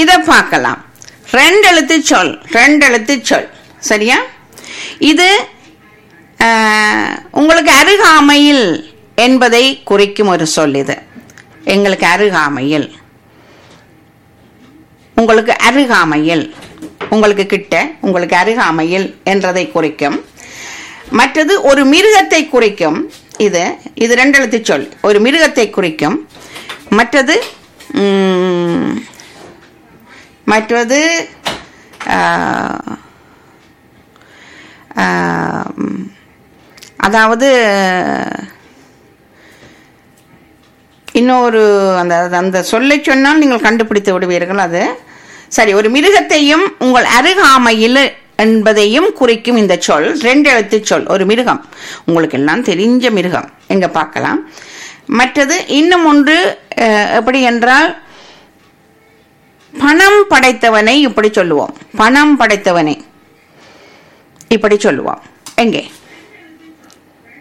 இத பார்க்கலாம் ரெண்டு எழுத்து சொல் ரெண்டு எழுத்து சொல் சரியா இது ஆஹ், உங்களுக்கு அருகாமையில் என்பதை குறிக்கும் ஒரு சொல் இது எங்களுக்கு அருகாமையில் உங்களுக்கு அருகாமையில் உங்களுக்கு கிட்ட உங்களுக்கு அருகாமையில் என்றதை குறிக்கும் மற்றது ஒரு மிருகத்தை குறிக்கும் இது இது ரெண்டு எழுத்து சொல் ஒரு மிருகத்தை குறிக்கும் மற்றது ம், மற்றது ஆ, ஆ, ம், அதாவது இன்னொரு அந்த அந்த சொல்லை சொன்னால் நீங்கள் கண்டுபிடித்து விடுவீர்கள் அது சரி ஒரு மிருகத்தையும் உங்கள் அருகாமையில் என்பதையும் குறிக்கும் இந்த சொல் ரெண்டு எழுத்து சொல் ஒரு மிருகம் உங்களுக்கு எல்லாம் தெரிஞ்ச மிருகம் எங்க பார்க்கலாம் மற்றது இன்னும் ஒன்று அஹ், எப்படி என்றால் பணம் படைத்தவனை இப்படி சொல்லுவோம் பணம் படைத்தவனை இப்படி சொல்லுவோம் எங்கே